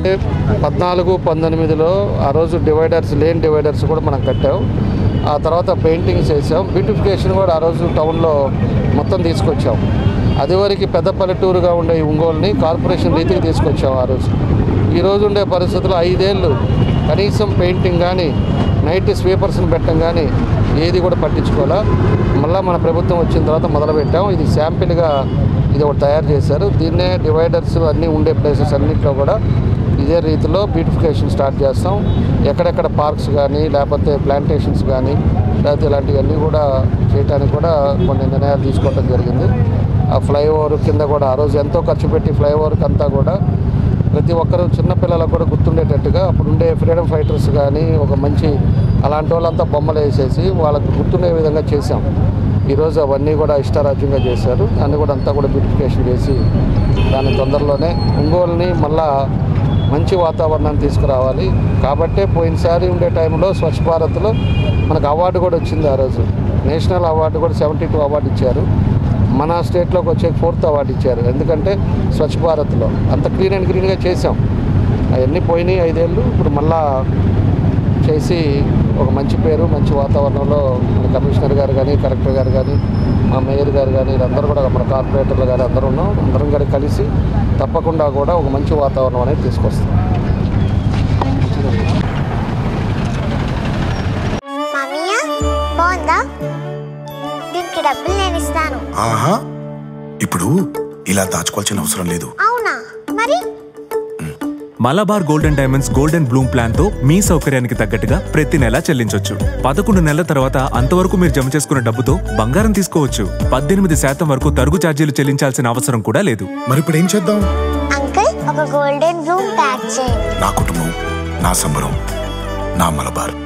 పద్నాలుగు పంతొమ్మిదిలో ఆ రోజు డివైడర్స్ లేన్ డివైడర్స్ కూడా మనం కట్టాం ఆ తర్వాత పెయింటింగ్స్ వేసాం బ్యూటిఫికేషన్ కూడా ఆ రోజు టౌన్లో మొత్తం తీసుకొచ్చాం అది వరకు పెద్ద పల్లెటూరుగా ఉండే ఈ ఒంగోలుని కార్పొరేషన్ రీతికి తీసుకొచ్చాం ఆ రోజు ఈ రోజు ఉండే పరిస్థితుల్లో ఐదేళ్ళు కనీసం పెయింటింగ్ కానీ నైట్ స్వీపర్స్ని పెట్టడం కానీ ఏది కూడా పట్టించుకోవాలా మళ్ళీ మన ప్రభుత్వం వచ్చిన తర్వాత మొదలుపెట్టాం ఇది శాంపిల్గా ఇది ఒకటి తయారు చేశారు దీన్నే డివైడర్స్ అన్నీ ఉండే ప్లేసెస్ అన్నింటిలో కూడా ఇదే రీతిలో బ్యూటిఫికేషన్ స్టార్ట్ చేస్తాం ఎక్కడెక్కడ పార్క్స్ కానీ లేకపోతే ప్లాంటేషన్స్ కానీ లేకపోతే ఇలాంటివన్నీ కూడా చేయడానికి కూడా కొన్ని నిర్ణయాలు తీసుకోవడం జరిగింది ఆ ఫ్లైఓవర్ కింద కూడా ఆ రోజు ఎంతో ఖర్చు పెట్టి ఫ్లైఓవర్కి అంతా కూడా ప్రతి ఒక్కరు చిన్నపిల్లలకు కూడా గుర్తుండేటట్టుగా అప్పుడు ఉండే ఫ్రీడమ్ ఫైటర్స్ కానీ ఒక మంచి అలాంటి వాళ్ళంతా బొమ్మలు వేసేసి వాళ్ళకు గుర్తుండే విధంగా చేశాం ఈరోజు అవన్నీ కూడా ఇష్టారాజ్యంగా చేశారు దాన్ని కూడా అంతా కూడా బ్యూటిఫికేషన్ చేసి దాని తొందరలోనే ఒంగోలుని మళ్ళా మంచి వాతావరణాన్ని తీసుకురావాలి కాబట్టే పోయినసారి ఉండే టైంలో స్వచ్ఛ భారత్లో మనకు అవార్డు కూడా వచ్చింది ఆ రోజు నేషనల్ అవార్డు కూడా సెవెంటీ టూ అవార్డు ఇచ్చారు మన స్టేట్లోకి వచ్చే ఫోర్త్ అవార్డు ఇచ్చారు ఎందుకంటే స్వచ్ఛ భారత్లో అంత క్లీన్ అండ్ గ్రీన్గా చేసాం అవన్నీ పోయినాయి ఐదేళ్ళు ఇప్పుడు మళ్ళా చేసి ఒక మంచి పేరు మంచి వాతావరణంలో మన కమిషనర్ గారు కానీ కలెక్టర్ గారు కానీ మా మేయర్ గారు కానీ వీళ్ళందరూ కూడా మన కార్పొరేటర్లు కానీ అందరూ ఉన్నాం అందరం కూడా కలిసి తప్పకుండా కూడా ఒక మంచి వాతావరణం అనేది తీసుకొస్తాం మామయ్య బాగుందా దీనికి డబ్బులు నేను ఇస్తాను ఆహా ఇప్పుడు ఇలా దాచుకోవాల్సిన అవసరం లేదు అవునా మరి Malabar golden diamonds golden bloom plan తో మీ సౌకర్యానికి తగ్గట్టుగా ప్రతి నెల చెల్లించొచ్చు పదకొండు నెలల తర్వాత అంతవరకు మీరు జమ చేసుకున్న డబ్బుతో బంగారం తీసుకోవచ్చు పద్దెనిమిది శాతం వరకు తరుగు ఛార్జీలు చెల్లించాల్సిన అవసరం కూడా లేదు మరి ఇప్పుడు ఏం చేద్దాం అంకుల్ ఒక గోల్డెన్ బ్లూమ్ ప్యాక్ చేయండి నా కుటుంబం నా సంబరం నా మలబార్